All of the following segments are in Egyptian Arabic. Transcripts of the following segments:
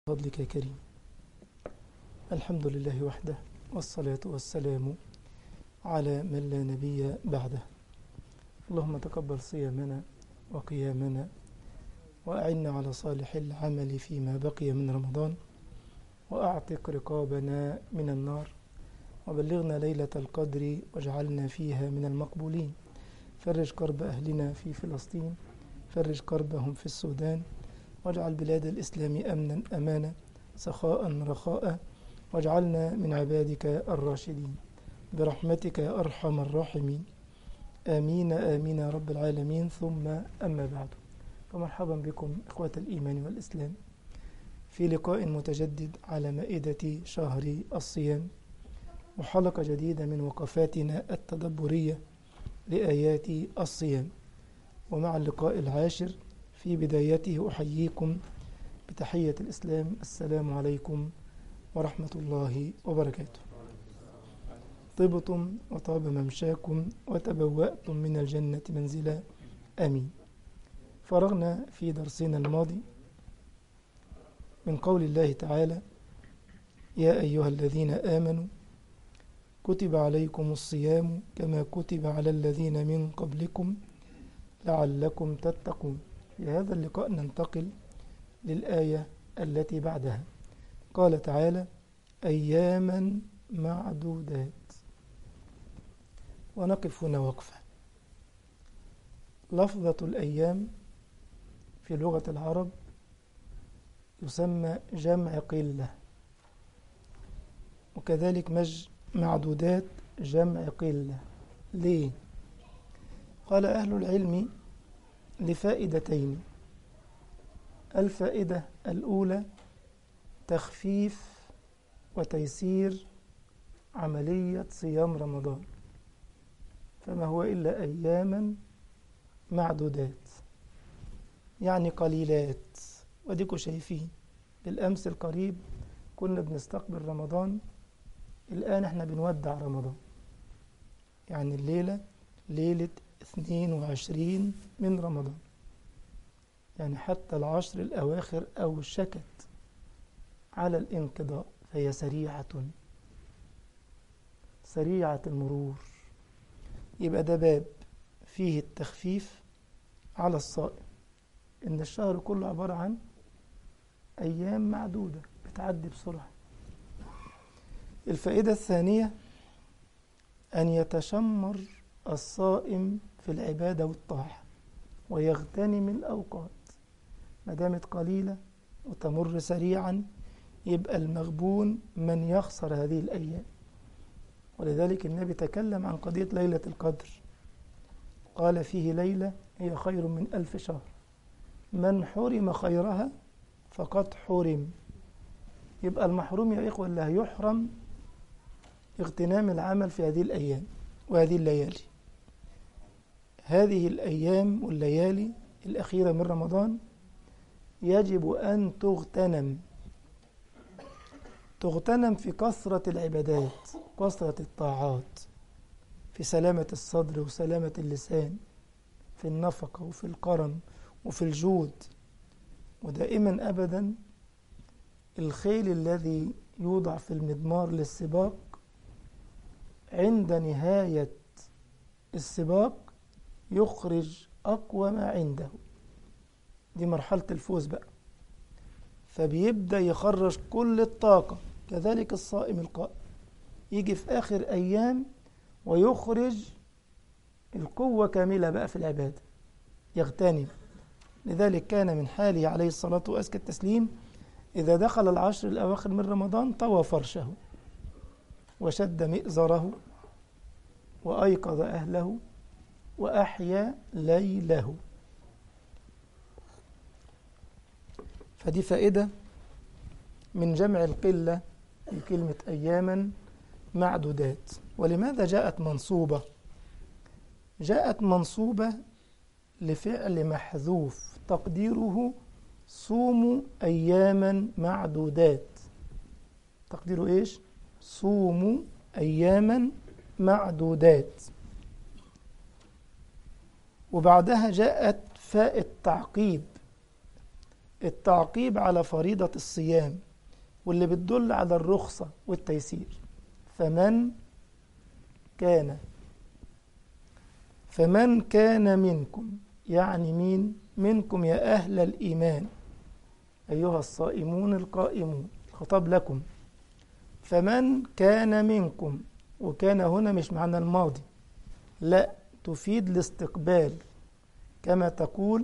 فضلك يا كريم الحمد لله وحده والصلاة والسلام على من لا نبي بعده اللهم تقبل صيامنا وقيامنا وأعنا على صالح العمل فيما بقي من رمضان وأعتق رقابنا من النار وبلغنا ليلة القدر واجعلنا فيها من المقبولين فرج كرب أهلنا في فلسطين فرج كربهم في السودان واجعل بلاد الإسلام أمنا أمانا سخاء رخاء واجعلنا من عبادك الراشدين برحمتك يا أرحم الراحمين آمين آمين يا رب العالمين ثم أما بعد فمرحبا بكم إخوة الإيمان والإسلام في لقاء متجدد على مائدة شهر الصيام وحلقة جديدة من وقفاتنا التدبرية لآيات الصيام ومع اللقاء العاشر في بدايته أحييكم بتحية الإسلام السلام عليكم ورحمة الله وبركاته طبتم وطاب ممشاكم وتبوأتم من الجنة منزلا آمين فرغنا في درسنا الماضي من قول الله تعالى يا أيها الذين آمنوا كتب عليكم الصيام كما كتب على الذين من قبلكم لعلكم تتقون في هذا اللقاء ننتقل للآية التي بعدها قال تعالى أياما معدودات ونقف هنا وقفة لفظة الأيام في لغة العرب يسمى جمع قلة وكذلك مج معدودات جمع قلة ليه؟ قال أهل العلم لفائدتين الفائدة الأولى تخفيف وتيسير عملية صيام رمضان فما هو إلا أياما معدودات يعني قليلات وديكوا شايفين بالأمس القريب كنا بنستقبل رمضان الآن احنا بنودع رمضان يعني الليلة ليلة 22 من رمضان يعني حتى العشر الأواخر أوشكت على الانقضاء فهي سريعة سريعة المرور يبقى ده باب فيه التخفيف على الصائم إن الشهر كله عبارة عن أيام معدودة بتعدي بسرعة الفائدة الثانية أن يتشمر الصائم في العبادة والطاعة ويغتنم الأوقات ما دامت قليلة وتمر سريعا يبقى المغبون من يخسر هذه الأيام ولذلك النبي تكلم عن قضية ليلة القدر قال فيه ليلة هي خير من ألف شهر من حرم خيرها فقد حرم يبقى المحروم يا إخوة اللي هيحرم اغتنام العمل في هذه الأيام وهذه الليالي هذه الأيام والليالي الأخيرة من رمضان يجب أن تغتنم تغتنم في كثرة العبادات كثرة الطاعات في سلامة الصدر وسلامة اللسان في النفقة وفي الكرم وفي الجود ودائما أبدا الخيل الذي يوضع في المضمار للسباق عند نهاية السباق يخرج أقوى ما عنده دي مرحلة الفوز بقى فبيبدأ يخرج كل الطاقة كذلك الصائم القائم يجي في آخر أيام ويخرج القوة كاملة بقى في العبادة يغتنم لذلك كان من حاله عليه الصلاة وأزكى التسليم إذا دخل العشر الأواخر من رمضان طوى فرشه وشد مئزره وأيقظ أهله وأحيا ليله فدي فائدة من جمع القلة في كلمة أياما معدودات ولماذا جاءت منصوبة جاءت منصوبة لفعل محذوف تقديره صوموا أياما معدودات تقديره إيش صوموا أياما معدودات وبعدها جاءت فاء التعقيب التعقيب على فريضة الصيام واللي بتدل على الرخصة والتيسير فمن كان فمن كان منكم يعني مين منكم يا أهل الإيمان أيها الصائمون القائمون الخطاب لكم فمن كان منكم وكان هنا مش معنى الماضي لا تفيد الاستقبال كما تقول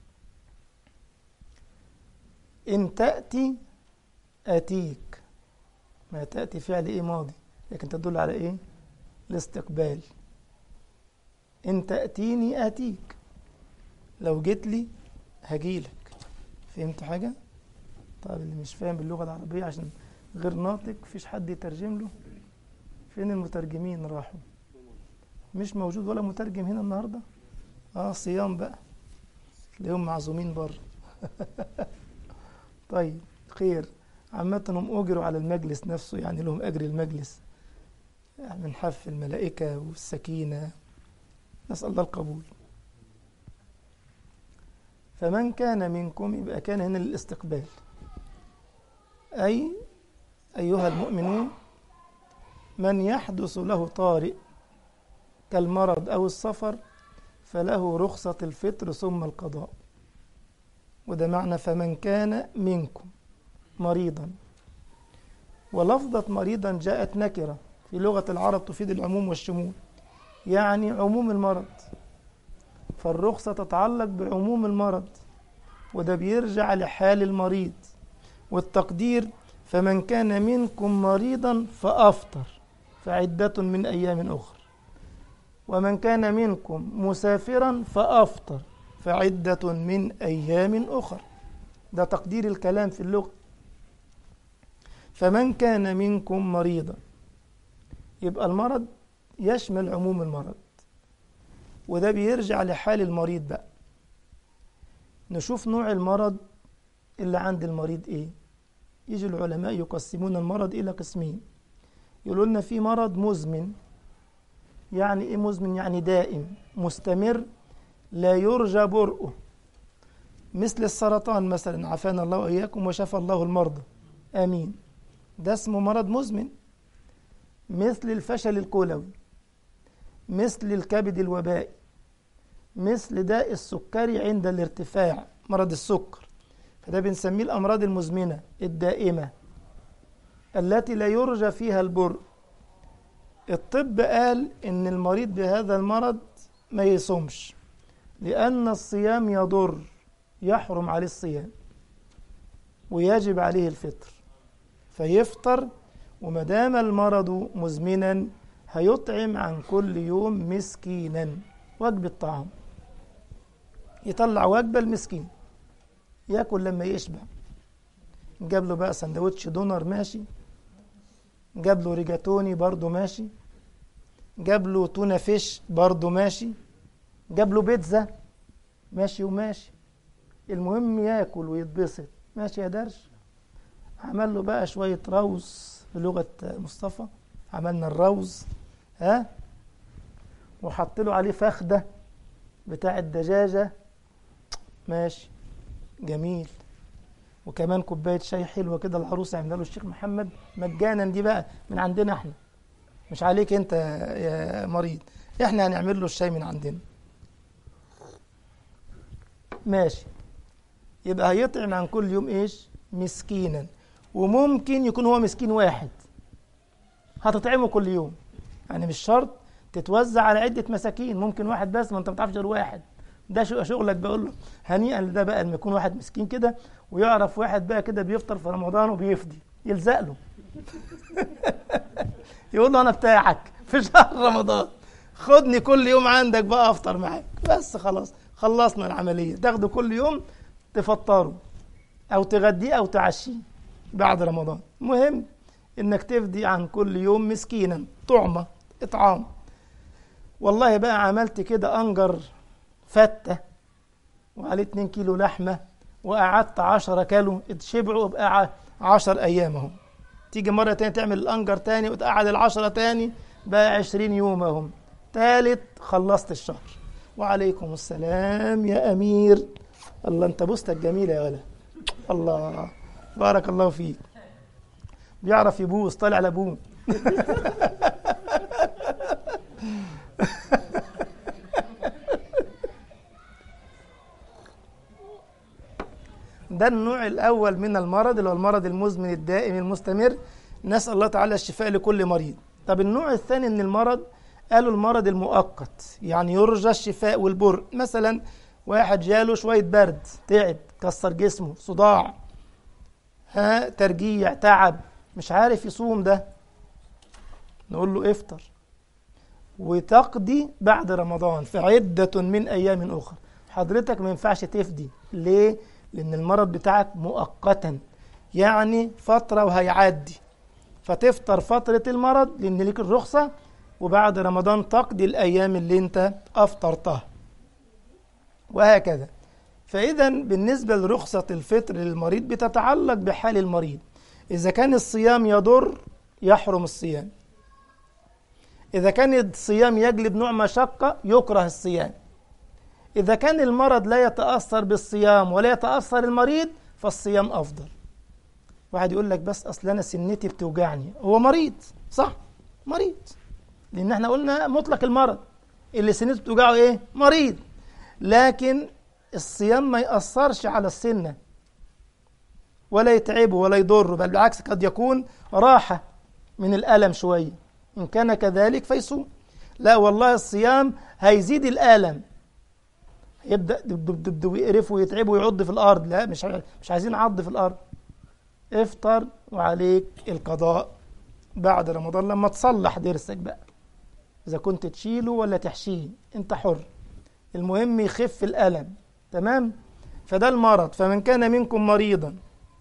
إن تأتي آتيك ما تأتي فعل إيه ماضي لكن تدل على إيه الاستقبال إن تأتيني آتيك لو جيت لي هجيلك فهمت حاجة؟ طيب اللي مش فاهم باللغة العربية عشان غير ناطق مفيش حد يترجم له فين المترجمين راحوا مش موجود ولا مترجم هنا النهارده اه صيام بقى تلاقيهم معزومين بره طيب خير عامة هم أجروا على المجلس نفسه يعني لهم أجر المجلس يعني من حف الملائكة والسكينة نسأل الله القبول فمن كان منكم يبقى كان هنا للاستقبال أي أيها المؤمنون من يحدث له طارئ كالمرض أو السفر فله رخصة الفطر ثم القضاء وده معنى فمن كان منكم مريضا ولفظة مريضا جاءت نكرة في لغة العرب تفيد العموم والشمول يعني عموم المرض فالرخصة تتعلق بعموم المرض وده بيرجع لحال المريض والتقدير فمن كان منكم مريضا فأفطر فعدة من أيام أخرى ومن كان منكم مسافرا فأفطر فعدة من أيام أخرى ده تقدير الكلام في اللغة فمن كان منكم مريضا يبقى المرض يشمل عموم المرض وده بيرجع لحال المريض بقى نشوف نوع المرض اللي عند المريض ايه يجي العلماء يقسمون المرض الى قسمين يقولوا لنا في مرض مزمن يعني ايه مزمن يعني دائم مستمر لا يرجى برؤه مثل السرطان مثلا عافانا الله واياكم وشفى الله المرضى امين ده اسمه مرض مزمن مثل الفشل الكلوي مثل الكبد الوبائي مثل داء السكري عند الارتفاع مرض السكر فده بنسميه الأمراض المزمنة الدائمة التي لا يرجى فيها البر الطب قال إن المريض بهذا المرض ما يصومش لأن الصيام يضر يحرم عليه الصيام ويجب عليه الفطر فيفطر وما دام المرض مزمنا هيطعم عن كل يوم مسكينا وجبة طعام يطلع وجبة المسكين ياكل لما يشبع جاب له بقى سندوتش دونر ماشي جاب له ريجاتوني برضه ماشي جاب له تونه فيش برضه ماشي جاب له بيتزا ماشي وماشي المهم ياكل ويتبسط ماشي يا درش عمل له بقى شوية روز بلغة مصطفى عملنا الروز ها وحط له عليه فخدة بتاع الدجاجة ماشي جميل وكمان كوباية شاي حلوة كده العروسة عملها له الشيخ محمد مجانا دي بقى من عندنا احنا مش عليك انت يا مريض احنا هنعمل له الشاي من عندنا ماشي يبقى هيطعم عن كل يوم ايش مسكينا وممكن يكون هو مسكين واحد هتطعمه كل يوم يعني مش شرط تتوزع على عدة مساكين ممكن واحد بس ما انت ما تعرفش غير واحد ده شغلك بقول له هنيئا لده بقى لما يكون واحد مسكين كده ويعرف واحد بقى كده بيفطر في رمضان وبيفدي يلزق له يقول له انا بتاعك في شهر رمضان خدني كل يوم عندك بقى افطر معاك بس خلاص خلصنا العمليه تاخده كل يوم تفطره او تغديه او تعشيه بعد رمضان المهم انك تفدي عن كل يوم مسكينا طعمه اطعام والله بقى عملت كده انجر فتة وعليه 2 كيلو لحمة وقعدت 10 كيلو اتشبعوا بقى 10 أيام اهم تيجي مرة تانية تعمل الأنجر تاني وتقعد العشرة تاني بقى 20 يوم اهم تالت خلصت الشهر وعليكم السلام يا أمير الله أنت بوستك جميلة يا ولا الله بارك الله فيك بيعرف يبوس طالع لابوه ده النوع الأول من المرض اللي هو المرض المزمن الدائم المستمر نسأل الله تعالى الشفاء لكل مريض طب النوع الثاني من المرض قالوا المرض المؤقت يعني يرجى الشفاء والبر مثلا واحد جاله شوية برد تعب كسر جسمه صداع ها ترجيع تعب مش عارف يصوم ده نقول له افطر وتقضي بعد رمضان فعدة من أيام أخرى حضرتك ما ينفعش تفدي ليه؟ لأن المرض بتاعك مؤقتا يعني فترة وهيعدي فتفطر فترة المرض لأن ليك الرخصة وبعد رمضان تقضي الأيام اللي أنت أفطرتها وهكذا فإذا بالنسبة لرخصة الفطر للمريض بتتعلق بحال المريض إذا كان الصيام يضر يحرم الصيام إذا كان الصيام يجلب نوع مشقة يكره الصيام إذا كان المرض لا يتأثر بالصيام ولا يتأثر المريض فالصيام أفضل واحد يقول لك بس أصل أنا سنتي بتوجعني هو مريض صح مريض لأن احنا قلنا مطلق المرض اللي سنته بتوجعه إيه مريض لكن الصيام ما يأثرش على السنة ولا يتعبه ولا يضره بل بالعكس قد يكون راحة من الألم شوية إن كان كذلك فيصوم لا والله الصيام هيزيد الألم يبدأ دب دب دب دب ويقرف ويتعب ويعض في الأرض لا مش مش عايزين عض في الأرض افطر وعليك القضاء بعد رمضان لما تصلح ضرسك بقى إذا كنت تشيله ولا تحشيه أنت حر المهم يخف الألم تمام فده المرض فمن كان منكم مريضا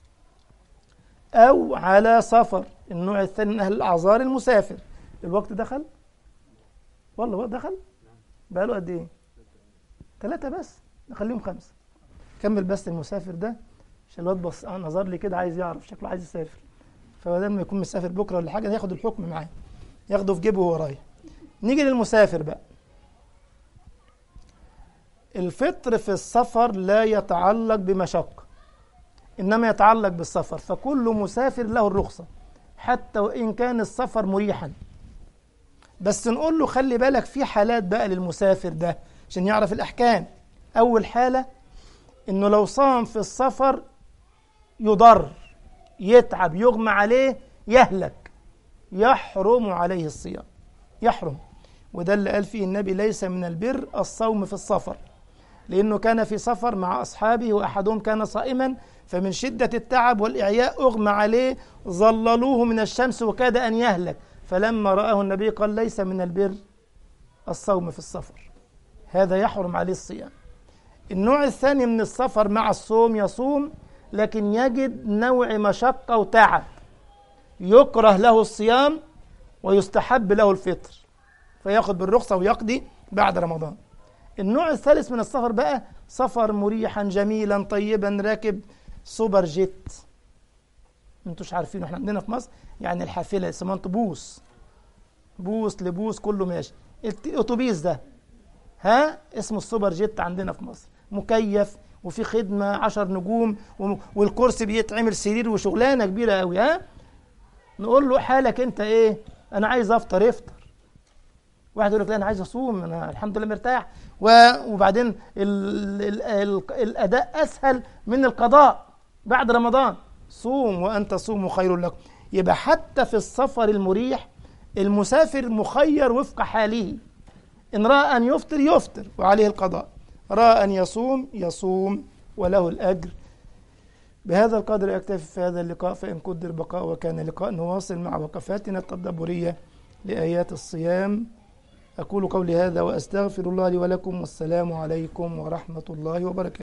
أو على سفر النوع الثاني من أهل الأعذار المسافر الوقت دخل والله وقت دخل بقى له قد إيه ثلاثة بس نخليهم خمسة كمل بس المسافر ده عشان الواد بص نظر لي كده عايز يعرف شكله عايز يسافر فبدل ما يكون مسافر بكره ولا حاجه ياخد الحكم معاه ياخده في جيبه وهو رايح نيجي للمسافر بقى الفطر في السفر لا يتعلق بمشقة إنما يتعلق بالسفر فكل مسافر له الرخصة حتى وإن كان السفر مريحا بس نقول له خلي بالك في حالات بقى للمسافر ده عشان يعرف الأحكام أول حالة إنه لو صام في السفر يضر يتعب يغمى عليه يهلك يحرم عليه الصيام يحرم وده اللي قال فيه النبي ليس من البر الصوم في السفر لأنه كان في سفر مع أصحابه وأحدهم كان صائما فمن شدة التعب والإعياء أغمى عليه ظللوه من الشمس وكاد أن يهلك فلما رآه النبي قال ليس من البر الصوم في السفر هذا يحرم عليه الصيام النوع الثاني من السفر مع الصوم يصوم لكن يجد نوع مشقة وتعب يكره له الصيام ويستحب له الفطر فياخذ بالرخصة ويقضي بعد رمضان النوع الثالث من السفر بقى سفر مريحا جميلا طيبا راكب سوبر جيت انتوش عارفين احنا عندنا في مصر يعني الحافله اسمها بوس بوس لبوس كله ماشي الاتوبيس ده ها اسمه السوبر جيت عندنا في مصر مكيف وفي خدمه عشر نجوم والكرسي بيتعمل سرير وشغلانه كبيره قوي ها نقول له حالك انت ايه انا عايز افطر افطر واحد يقول لك لا انا عايز اصوم انا الحمد لله مرتاح وبعدين ال ال ال الاداء اسهل من القضاء بعد رمضان صوم وان تصوموا خير لكم يبقى حتى في السفر المريح المسافر مخير وفق حاله ان راى ان يفطر يفطر وعليه القضاء راى ان يصوم يصوم وله الاجر بهذا القدر اكتفي في هذا اللقاء فان قدر بقاء وكان لقاء نواصل مع وقفاتنا التدبريه لايات الصيام أقول قولي هذا وأستغفر الله لي ولكم والسلام عليكم ورحمة الله وبركاته